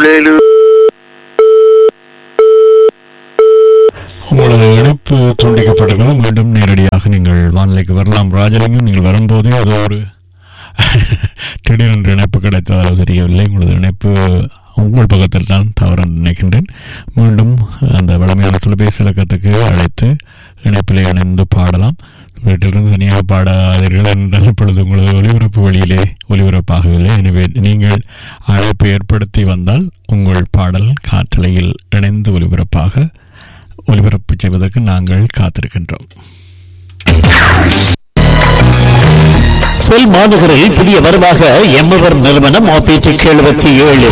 புலேலு உங்களது இணைப்பு துண்டிக்கப்பட்டிருக்கிறது மீண்டும் நேரடியாக நீங்கள் வானிலைக்கு வரலாம் ராஜலிங்கம் நீங்கள் வரும்போதே அது ஒரு திடீரென்று இணைப்பு கிடைத்ததாக தெரியவில்லை உங்களது இணைப்பு உங்கள் பக்கத்தில் தான் தவறு என்று நினைக்கின்றேன் மீண்டும் அந்த வளமையான தொலைபேசி இலக்கத்துக்கு அழைத்து இணைப்பிலே இணைந்து பாடலாம் வீட்டிலிருந்து தனியாக பாடாதீர்கள் என்றால் இப்பொழுது உங்களது ஒலிபரப்பு வழியிலே ஒலிபரப்பாகவில்லை எனவே நீங்கள் அழைப்பு ஏற்படுத்தி வந்தால் உங்கள் பாடல் காற்றலையில் இணைந்து ஒலிபரப்பாக ஒலிபரப்பு செய்வதற்கு நாங்கள் காத்திருக்கின்றோம் செல் மாநகரில் புதிய வரவாக எம்எவர் நிறுவனம் ஆபிடிக் எழுபத்தி ஏழு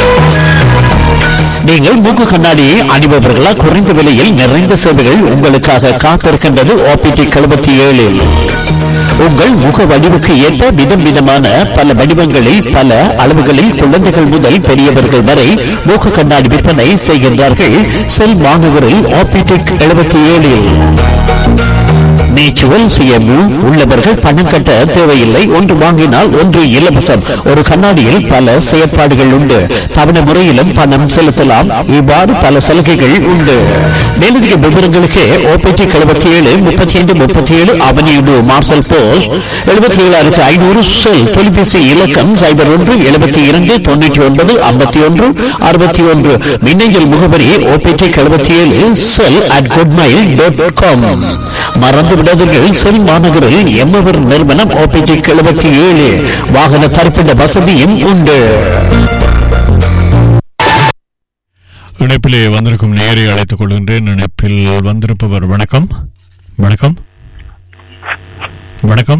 நீங்கள் மூக்கு கண்ணாடியை அணிபவர்களா குறைந்த விலையில் நிறைந்த சேவைகள் உங்களுக்காக காத்திருக்கின்றது ஆபிடிக் எழுபத்தி ஏழில் உங்கள் முக வடிவுக்கு ஏற்ப விதம் விதமான பல வடிவங்களில் பல அளவுகளில் குழந்தைகள் முதல் பெரியவர்கள் வரை மூக்கு கண்ணாடி விற்பனை செய்கின்றார்கள் செல் மாநகரில் ஆபிடிக் எழுபத்தி ஏழில் நேச்சுரல் சுயமு உள்ளவர்கள் பணம் கட்ட தேவையில்லை ஒன்று வாங்கினால் ஒன்று இலவசம் ஒரு கண்ணாடியில் பல செயற்பாடுகள் உண்டு தவணை முறையிலும் பணம் செலுத்தலாம் இவ்வாறு பல சலுகைகள் உண்டு மேலதிக விவரங்களுக்கு ஓபிடி எழுபத்தி ஏழு முப்பத்தி ஐந்து முப்பத்தி ஏழு அவனியுடு மார்சல் போஸ்ட் எழுபத்தி ஏழாயிரத்தி ஐநூறு செல் தொலைபேசி இலக்கம் சைபர் ஒன்று எழுபத்தி இரண்டு தொண்ணூற்றி ஒன்பது ஐம்பத்தி ஒன்று அறுபத்தி ஒன்று மின்னஞ்சல் முகவரி ஓபிடி எழுபத்தி ஏழு cell at gmail dot com மறந்து விடாதீர்கள் செல் மாநகரில் எம்மவர் நிறுவனம் ஓபிடி எழுபத்தி ஏழு வாகன தரிப்பிட வசதியும் உண்டு இணைப்பிலே வந்திருக்கும் நேரை அழைத்துக் கொள்கின்றேன் இணைப்பில் வந்திருப்பவர் வணக்கம் வணக்கம் வணக்கம்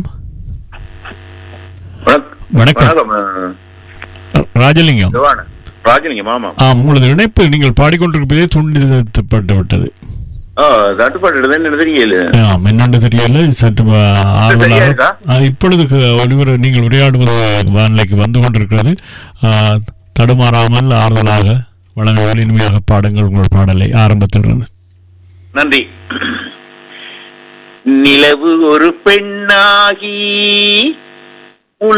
வணக்கம். வணக்கம் அஹ், ராஜலிங்கம் சிவான. ராஜலிங்கம் ஆமா ஆ உங்களது இணைப்பு நீங்கள் பாடிக்கொண்டிருப்பதே துண்டிக்கப்பட்டு விட்டது ஆ தட்டுப்பாடு என்ன தெரியல ஆம் என்னென்று தெரியல சற்று ஆ, சரியா ஆர்வலாக இருக்கா? ஆ, இப்பொழுது ஒருவர் நீங்கள் உரையாடுவது வானிலைக்கு வந்து கொண்டிருக்கிறது ஆ, தடுமாறாமல் ஆறுதலாக வளங்கள் இனிமையாக பாடுங்கள் உங்கள் பாடலை ஆரம்பத்திலிருந்து நன்றி நிலவு ஒரு பெண்ணாகி